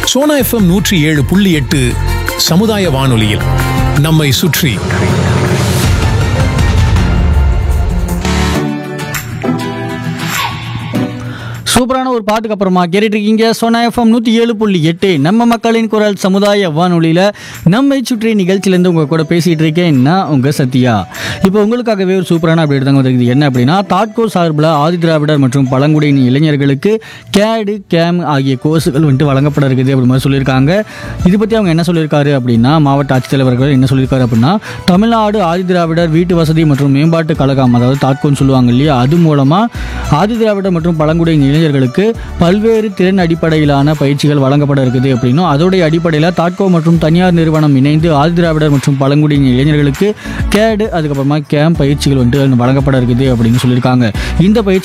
Sona FM நூற்றி ஏழு புள்ளி எட்டு சமுதாய வானொலியில் நம்மை சுற்றி சூப்பரான ஒரு பாட்டுக்கு அப்புறமா கேட்டுட்டு இருக்கீங்க சோனா எஃப்எம் நூற்றி ஏழு புள்ளி எட்டு நம்ம மக்களின் குரல் சமுதாய வானொலியில் நம்மை சுற்றி நிகழ்ச்சியிலேருந்து உங்கள் கூட பேசிகிட்டு இருக்கேன் நான் உங்கள் சத்யா இப்போ உங்களுக்காகவே ஒரு சூப்பரான அப்படி தாங்க வந்திருக்குது என்ன அப்படின்னா தாட்கோ சார்பில் ஆதி திராவிடர் மற்றும் பழங்குடியின இளைஞர்களுக்கு கேடு கேம் ஆகிய கோர்ஸுகள் வந்துட்டு வழங்கப்பட இருக்குது அப்படி மாதிரி சொல்லியிருக்காங்க இது பற்றி அவங்க என்ன சொல்லியிருக்காரு அப்படின்னா மாவட்ட ஆட்சித்தலைவர்கள் என்ன சொல்லியிருக்காரு அப்படின்னா தமிழ்நாடு ஆதி திராவிடர் வீட்டு வசதி மற்றும் மேம்பாட்டு கழகம் அதாவது தாட்கோன்னு சொல்லுவாங்க இல்லையா அது மூலமாக ஆதி திராவிடர் மற்றும் பழங்குடியின இளைஞர்களுக்கு பல்வேறு திறன் அடிப்படையிலான பயிற்சிகள் வழங்கப்பட இருக்குது அப்படின்னும் அதோடைய அடிப்படையில் தாட்கோ மற்றும் தனியார் நிறுவனம் இணைந்து ஆதி திராவிடர் மற்றும் பழங்குடியின இளைஞர்களுக்கு கேடு அதுக்கப்புறமா கேம் பயிற்சிகள் வந்துட்டு வழங்கப்பட இருக்குது அப்படின்னு சொல்லியிருக்காங்க இந்த பயிற்சி